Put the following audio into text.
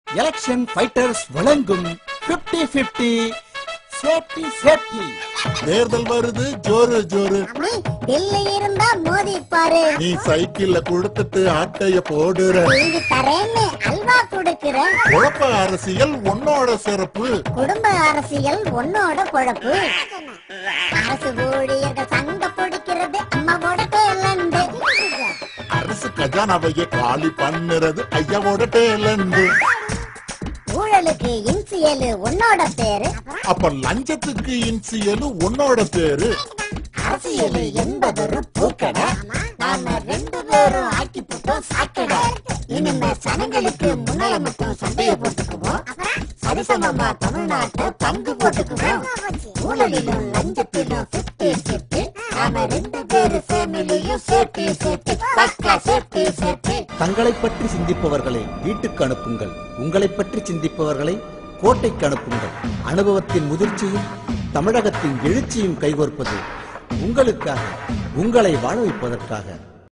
election fighters வழங்கும் 50 50 safety safety தேர்தல் வருது ஜோரு ஜோரு அப்படி டெல்லி இருந்தா மோதி பாரு நீ சைக்கிள்ல கொடுத்துட்டு ஆட்டைய போடுற நீங்க தரேன்னு அல்வா கொடுக்கிறேன் குழப்ப அரசியல் உன்னோட சிறப்பு குடும்ப அரசியல் உன்னோட குழப்பு அரசு ஊழியர்கள் சங்க பிடிக்கிறது அம்மாவோட டேலண்டு அரசு கஜானாவையே காலி பண்ணுறது ஐயாவோட டேலண்டு ஊழலுக்கு இன்சியலு உன்னோட பேரு அப்ப லஞ்சத்துக்கு இன்சியலு உன்னோட பேரு அரசியல் என்பதொரு பூக்கடை நாம ரெண்டு பேரும் ஆக்கி போட்டோம் சாக்கடை இனிமே சனங்களுக்கு முன்னால மட்டும் சண்டைய போட்டுக்குவோம் சரிசமமா தமிழ்நாட்டை பங்கு போட்டுக்குவோம் ஊழலிலும் லஞ்சத்திலும் சிட்டி சிட்டி நாம ரெண்டு பேரு ஃபேமிலியும் சேஃப்டி சேஃப்டி பக்கா சேஃப்டி சேஃப்டி தங்களை பற்றி சிந்திப்பவர்களை வீட்டுக்கு அனுப்புங்கள் உங்களை பற்றி சிந்திப்பவர்களை கோட்டைக்கு அனுப்புங்கள் அனுபவத்தின் முதிர்ச்சியும் தமிழகத்தின் எழுச்சியும் கைகோர்ப்பது உங்களுக்காக உங்களை வாழ வைப்பதற்காக